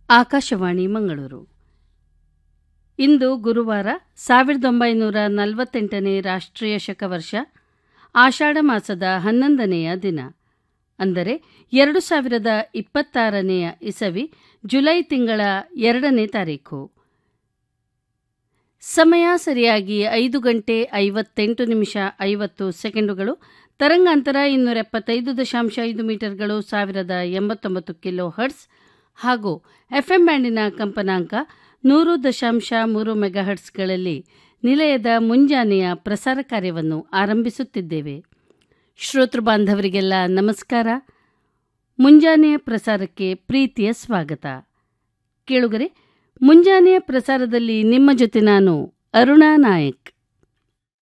ಆಕಾಶವಾಣಿ ಮಂಗಳೂರು ಇಂದು ಗುರುವಾರ ಸಾವಿರದ ಒಂಬೈನೂರ ನಲವತ್ತೆಂಟನೇ ರಾಷ್ಟ್ರೀಯ ಶಕವರ್ಷ ಆಷಾಢ ಮಾಸದ ಹನ್ನೊಂದನೆಯ ದಿನ ಅಂದರೆ ಎರಡು ಸಾವಿರದ ಇಪ್ಪತ್ತಾರನೆಯ ಇಸವಿ ಜುಲೈ ತಿಂಗಳ ಎರಡನೇ ತಾರೀಖು ಸಮಯ ಸರಿಯಾಗಿ ಐದು ಗಂಟೆ ಐವತ್ತೆಂಟು ನಿಮಿಷ ಐವತ್ತು ಸೆಕೆಂಡುಗಳು ತರಂಗಾಂತರ ಇನ್ನೂರ ಎಪ್ಪತ್ತೈದು ದಶಾಂಶ ಐದು ಮೀಟರ್ಗಳು ಸಾವಿರದ ಎಂಬತ್ತೊಂಬತ್ತು ಕಿಲೋ ಹರ್ಟ್ಸ್ ಹಾಗೂ ಎಫ್ಎಂ ಬ್ಯಾಂಡಿನ ಕಂಪನಾಂಕ ನೂರು ದಶಾಂಶ ಮೂರು ಮೆಗಾಹರ್ಟ್ಸ್ಗಳಲ್ಲಿ ನಿಲಯದ ಮುಂಜಾನೆಯ ಪ್ರಸಾರ ಕಾರ್ಯವನ್ನು ಆರಂಭಿಸುತ್ತಿದ್ದೇವೆ ಶ್ರೋತೃ ಬಾಂಧವರಿಗೆಲ್ಲ ನಮಸ್ಕಾರ ಮುಂಜಾನೆಯ ಪ್ರಸಾರಕ್ಕೆ ಪ್ರೀತಿಯ ಸ್ವಾಗತ ಕೇಳುಗರೆ ಮುಂಜಾನೆಯ ಪ್ರಸಾರದಲ್ಲಿ ನಿಮ್ಮ ಜೊತೆ ನಾನು ಅರುಣಾ ನಾಯಕ್